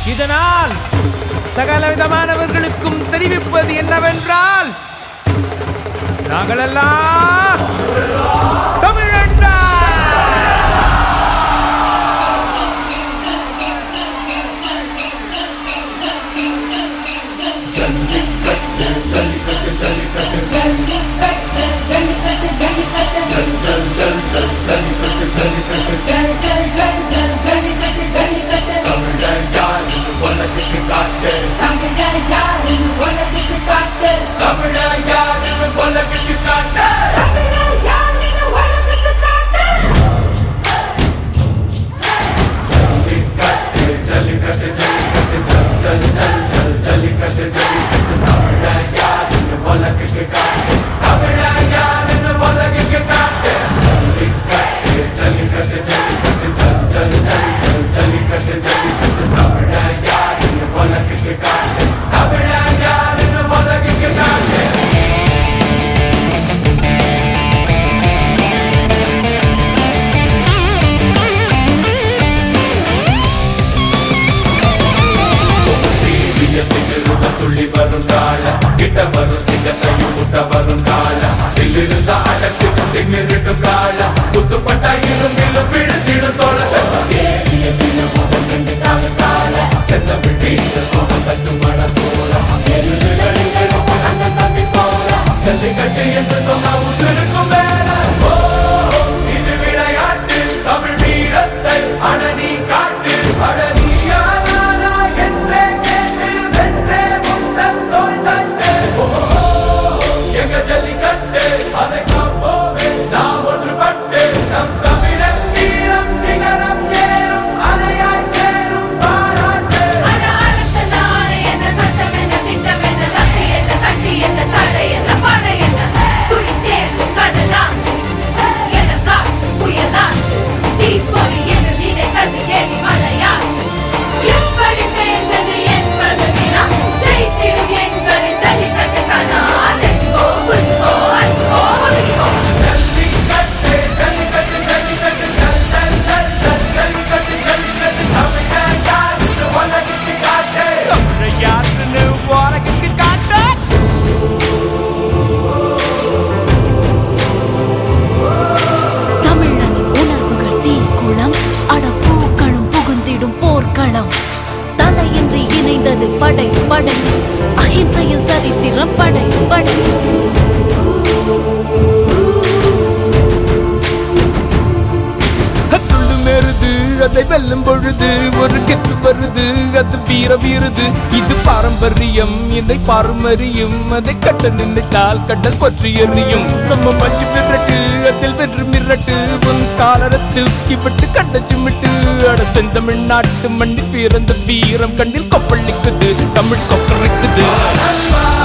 இதனால் சகலவிதமானவர்களுக்கும் தெரிவிப்பது என்னவென்றால் நாங்களெல்லாம் தமிழண்டா துள்ளி வரும் கால கிட்ட வரும் சிங்கத்தையும் முட்ட வரும் கால தில்லிருந்த அடக்கிட்டு திமிரிட்டும் கால குத்துப்பட்ட இரும்பிலும் விழுந்திடும் தோழ செத்த விட்டி கோபம் தட்டு மழை போல அண்ணன் தம்பி போல ஜல்லிக்கட்டு என்று சொன்ன உசுருக்கும் மேல ஓ, இது விளையாட்டு தமிழ் வீரத்தை அணனி காட்டு அழனியா நானா என்றே கேட்டு வென்றே முந்தன் தோள் தட்டு ஓ, எங்க ஜல்லிக்கட்டு அதை காப்போமே நாம் ஒன்றுபட்டு நம் தமிழன் வீரம் சிகரம் ஏறும் அலையாய் சேரும் பாராட்டு எப்படி சேர்ந்தது என்பது வினா ஜெயித்திடும் எங்களின் ஜல்லிக்கட்டு கனா தெரிஞ்சுக்கோ புரிஞ்சுக்கோ அடிச்சுக்கோ ஒதுக்கிக்கோ ஜல்லிக்கட்டு ஜல்லிக்கட்டு ஜல்லிக்கட்டு ஜல் ஜல் ஜல் ஜல் ஜல்லிக்கட்டு ஜல்லிக்கட்டு தமிழன் யாருன்னு உலகுக்கு காட்டு தமிழை யாருன்னு உலகுக்கு காட்ட தமிழனின் உணர்வுகள் தீக்குளம் அடப்பூக்களும் புகுந்திடும் போர்க்களம் தலையின்றி இணைந்தது படை படை அஹிம்சையில் சரித்திரம் படை படை துள்ளு மேறுது அதை வெல்லும் பொழுது ஒரு கெத்து வருது அது வீர வீருது இது பாரம்பரியம் இதை பாரம்பரியம் அதை கட்ட நினைத்தால் கடல் பற்றி எறியும் நம்ம மஞ்சு விரட்டு அதில் வென்று மிரட்டு உன் காலரத்து விட்டு கட்ட சிமிட்டு அட செந்தமிழ் நாட்டு மண்ணில் பிறந்த வீரம் கண்ணில் கொப்பளிக்குது தமிழ் கொப்பளிக்குது நண்பா